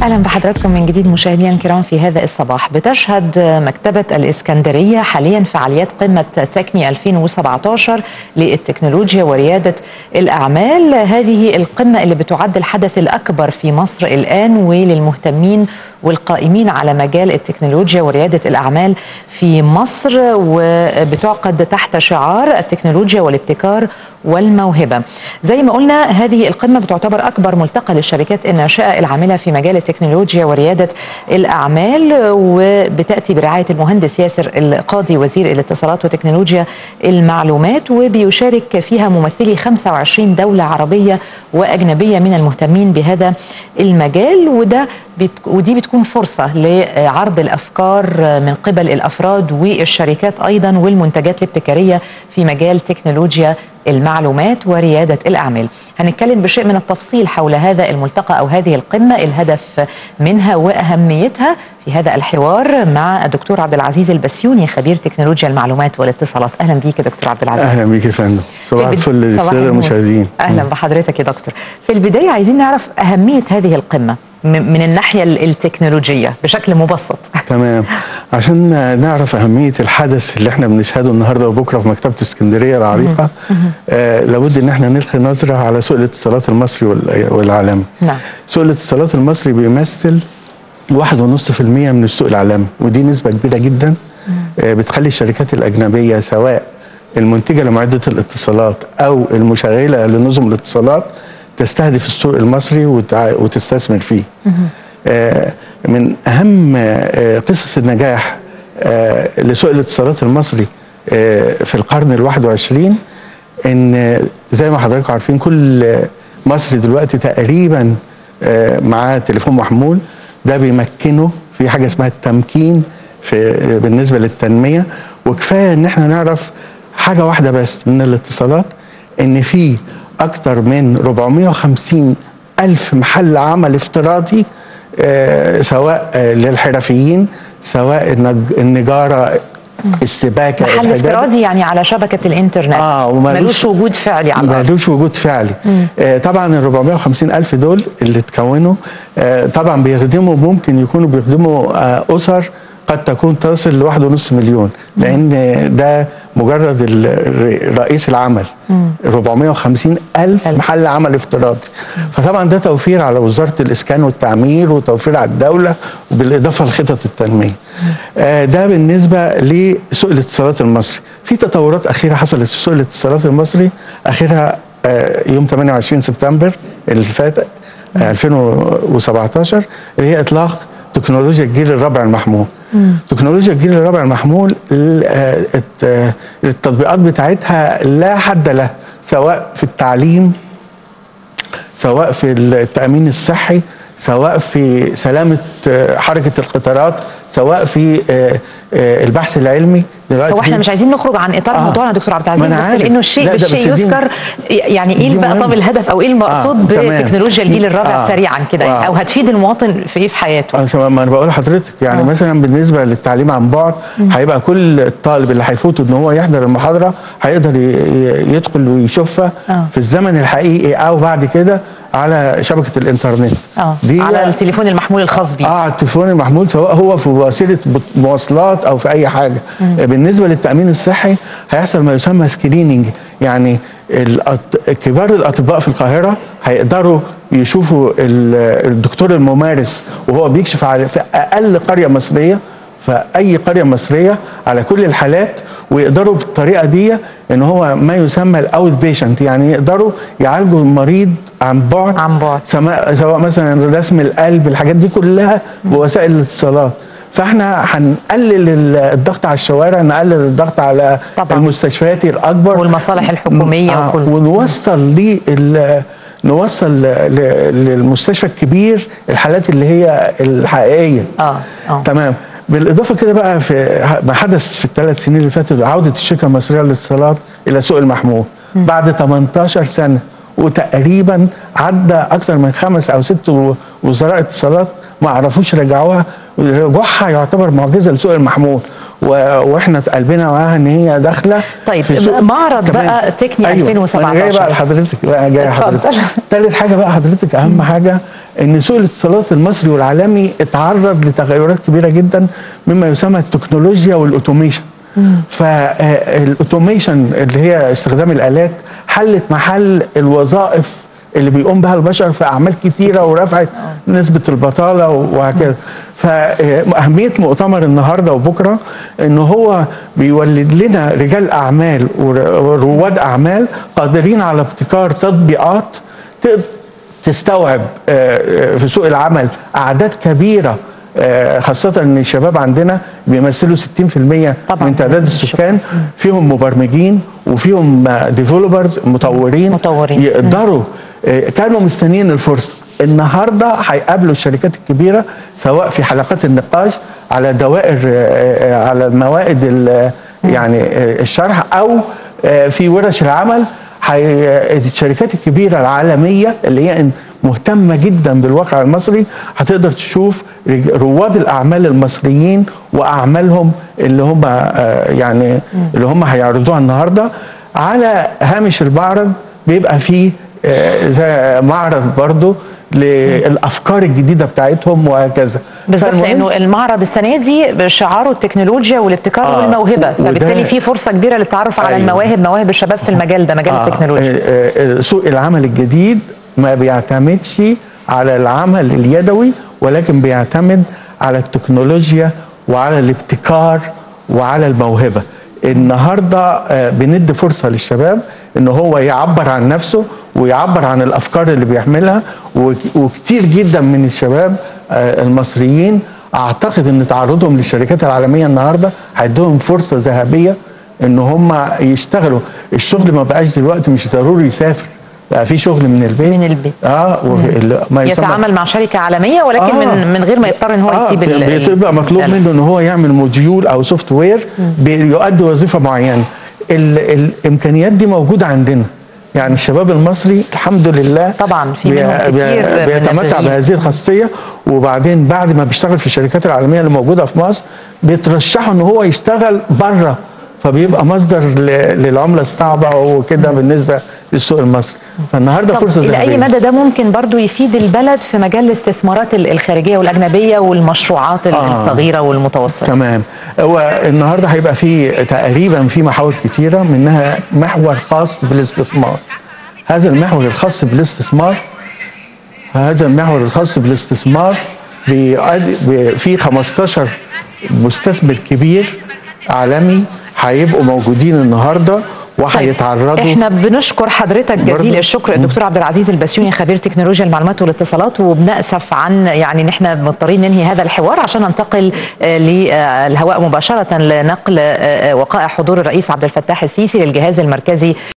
اهلا بحضراتكم من جديد مشاهدينا الكرام في هذا الصباح بتشهد مكتبه الاسكندريه حاليا فعاليات قمه تكني 2017 للتكنولوجيا ورياده الاعمال هذه القمه اللي بتعد الحدث الاكبر في مصر الان وللمهتمين والقائمين على مجال التكنولوجيا ورياده الاعمال في مصر وبتعقد تحت شعار التكنولوجيا والابتكار والموهبه. زي ما قلنا هذه القمه بتعتبر اكبر ملتقى للشركات الناشئه العامله في مجال التكنولوجيا ورياده الاعمال وبتاتي برعايه المهندس ياسر القاضي وزير الاتصالات وتكنولوجيا المعلومات وبيشارك فيها ممثلي 25 دوله عربيه واجنبيه من المهتمين بهذا المجال وده بت... ودي بتكون فرصة لعرض الأفكار من قبل الأفراد والشركات أيضا والمنتجات الابتكارية في مجال تكنولوجيا المعلومات وريادة الأعمال هنتكلم بشيء من التفصيل حول هذا الملتقى أو هذه القمة الهدف منها وأهميتها في هذا الحوار مع الدكتور عبد العزيز البسيوني خبير تكنولوجيا المعلومات والاتصالات أهلا بيك يا دكتور عبد العزيز اهلا بيك يا فندم صباح الفل للساده المشاهدين أهلا بحضرتك يا دكتور في البداية عايزين نعرف أهمية هذه القمة من الناحية التكنولوجية بشكل مبسط تمام عشان نعرف أهمية الحدث اللي احنا بنشهده النهاردة وبكرة في مكتبة اسكندرية العريقة آه لابد ان احنا نلقي نظرة على سوق الاتصالات المصري والعالمي نعم. سوق الاتصالات المصري بيمثل واحد ونص في المية من السوق العالمي ودي نسبة كبيرة جدا آه بتخلي الشركات الأجنبية سواء المنتجة لمعدة الاتصالات أو المشغلة لنظم الاتصالات تستهدف السوق المصري وتستثمر فيه آه من أهم آه قصص النجاح آه لسوق الاتصالات المصري في القرن الواحد وعشرين إن زي ما حضراتكم عارفين كل مصري دلوقتي تقريبا معاه تليفون محمول ده بيمكنه في حاجة اسمها التمكين في بالنسبة للتنمية وكفاية إن احنا نعرف حاجة واحدة بس من الاتصالات إن في أكثر من 450 ألف محل عمل افتراضي آه سواء آه للحرفيين سواء النجارة السباكة محل افتراضي يعني على شبكة الإنترنت آه ملوش وجود فعلي على الأرض ملوش وجود فعلي آه طبعا ال 450 ألف دول اللي اتكونوا آه طبعا بيخدموا ممكن يكونوا بيخدموا آه أسر قد تكون تصل لواحد ونص مليون لان ده مجرد رئيس العمل 450 ألف محل عمل افتراضي فطبعا ده توفير على وزارة الإسكان والتعمير وتوفير على الدولة وبالإضافة لخطط التنمية آه ده بالنسبة لسوق الاتصالات المصري في تطورات أخيرة حصلت في سوق الاتصالات المصري آخرها آه يوم 28 سبتمبر اللي فات آه 2017 اللي هي إطلاق تكنولوجيا الجيل الرابع المحمول مم. تكنولوجيا الجيل الرابع المحمول التطبيقات بتاعتها لا حد له سواء في التعليم سواء في التأمين الصحي سواء في سلامة حركة القطارات سواء في البحث العلمي دلوقتي هو احنا مش عايزين نخرج عن اطار آه موضوعنا دكتور عبد العزيز بس لانه الشيء بالشيء يذكر يعني ايه بقى طب الهدف او ايه المقصود آه بتكنولوجيا الجيل الرابع آه سريعا كده آه او هتفيد المواطن في ايه في حياته آه ما انا بقول لحضرتك يعني آه مثلا بالنسبه للتعليم عن بعد هيبقى كل الطالب اللي هيفوته ان هو يحضر المحاضره هيقدر يدخل ويشوفها آه في الزمن الحقيقي او بعد كده على شبكه الانترنت اه دي على التليفون المحمول الخاص بيه اه على التليفون المحمول سواء هو في وسيله مواصلات او في اي حاجه مم. بالنسبه للتامين الصحي هيحصل ما يسمى سكريننج يعني كبار الاطباء في القاهره هيقدروا يشوفوا الدكتور الممارس وهو بيكشف على في اقل قريه مصريه فاي قريه مصريه على كل الحالات ويقدروا بالطريقه دي ان هو ما يسمى الاوت بيشنت يعني يقدروا يعالجوا المريض عن بعد عن بعد سواء مثلا رسم القلب الحاجات دي كلها بوسائل الاتصالات فاحنا هنقلل الضغط على الشوارع نقلل الضغط على طبعا. المستشفيات الاكبر والمصالح الحكوميه آه وكل ونوصل لل نوصل للمستشفى الكبير الحالات اللي هي الحقيقيه اه اه تمام بالاضافه كده بقى في ما حدث في الثلاث سنين اللي فاتوا عوده الشركه المصريه للاتصالات الى سوق المحمول م. بعد 18 سنه وتقريبا عدى اكثر من خمس او ست وزراء اتصالات ما عرفوش يرجعوها رجوعها يعتبر معجزه لسوق المحمول و... واحنا قلبنا معاها ان هي داخله طيب، في سوق معرض بقى تكني أيوة. 2017. انا جاي بقى لحضرتك بقى جاي اتفضل. لحضرتك ثالث حاجه بقى حضرتك اهم حاجه ان سوق الاتصالات المصري والعالمي اتعرض لتغيرات كبيره جدا مما يسمى التكنولوجيا والاوتوميشن فالاوتوميشن اللي هي استخدام الالات حلت محل الوظائف اللي بيقوم بها البشر في اعمال كتيره ورفعت نسبه البطاله وهكذا فاهميه مؤتمر النهارده وبكره ان هو بيولد لنا رجال اعمال ورواد اعمال قادرين على ابتكار تطبيقات تقدر تستوعب آه، آه، في سوق العمل اعداد كبيره آه، خاصة ان الشباب عندنا بيمثلوا 60% طبعاً. من تعداد السكان فيهم مبرمجين وفيهم ديفلوبرز مطورين مطورين. يقدروا آه، كانوا مستنيين الفرصة النهارده هيقابلوا الشركات الكبيرة سواء في حلقات النقاش على دوائر آه، آه، على موائد ال- يعني آه، الشرح او آه، في ورش العمل حي- الشركات الكبيرة العالمية اللي هي مهتمة جدا بالواقع المصري هتقدر تشوف رج- رواد الأعمال المصريين وأعمالهم اللي هم آه، يعني اللي هم هيعرضوها النهاردة على هامش المعرض بيبقى فيه آه، زي معرض برضو للأفكار الجديدة بتاعتهم وهكذا بالظبط فالمهم- لانه المعرض السنه دي شعاره التكنولوجيا والابتكار آه، والموهبه وده- فبالتالي في فرصه كبيره للتعرف على أيوة. المواهب مواهب الشباب في المجال ده مجال آه، التكنولوجيا آه، آه، سوق العمل الجديد ما بيعتمدش على العمل اليدوي ولكن بيعتمد على التكنولوجيا وعلى الابتكار وعلى الموهبه النهارده آه، بندي فرصه للشباب ان هو يعبر عن نفسه ويعبر عن الافكار اللي بيحملها وك- وكتير جدا من الشباب آه، المصريين اعتقد ان تعرضهم للشركات العالميه النهارده هيديهم فرصه ذهبيه ان هم يشتغلوا الشغل ما بقاش دلوقتي مش ضروري يسافر بقى في شغل من البيت من البيت. اه وفي ال- ما يسمى- يتعامل مع شركه عالميه ولكن آه. من من غير ما يضطر ان هو يسيب ال- ال- بيبقى مطلوب ال- منه ان هو يعمل موديول او سوفت وير بيؤدي وظيفه معينه ال- الامكانيات دي موجوده عندنا يعني الشباب المصري الحمد لله طبعاً، في بي- منهم بي- كتير من بيتمتع الرغيف. بهذه الخاصيه وبعدين بعد ما بيشتغل في الشركات العالميه اللي موجوده في مصر بيترشحوا ان هو يشتغل بره فبيبقى مصدر ل- للعمله الصعبه وكده بالنسبه للسوق المصري فالنهارده طب فرصه الى اي ذهبيه مدى ده ممكن برضو يفيد البلد في مجال الاستثمارات ال- الخارجيه والاجنبيه والمشروعات ال- آه. الصغيره والمتوسطه تمام هو النهارده هيبقى في تقريبا في محاور كتيره منها محور خاص بالاستثمار هذا المحور الخاص بالاستثمار هذا المحور الخاص بالاستثمار بيؤدي- بي- في 15 مستثمر كبير عالمي هيبقوا موجودين النهارده وهيتعرضوا احنا بنشكر حضرتك جزيل برضو. الشكر الدكتور عبد العزيز البسيوني خبير تكنولوجيا المعلومات والاتصالات وبنأسف عن يعني ان احنا مضطرين ننهي هذا الحوار عشان ننتقل آه، للهواء مباشره لنقل آه، آه، وقائع حضور الرئيس عبد الفتاح السيسي للجهاز المركزي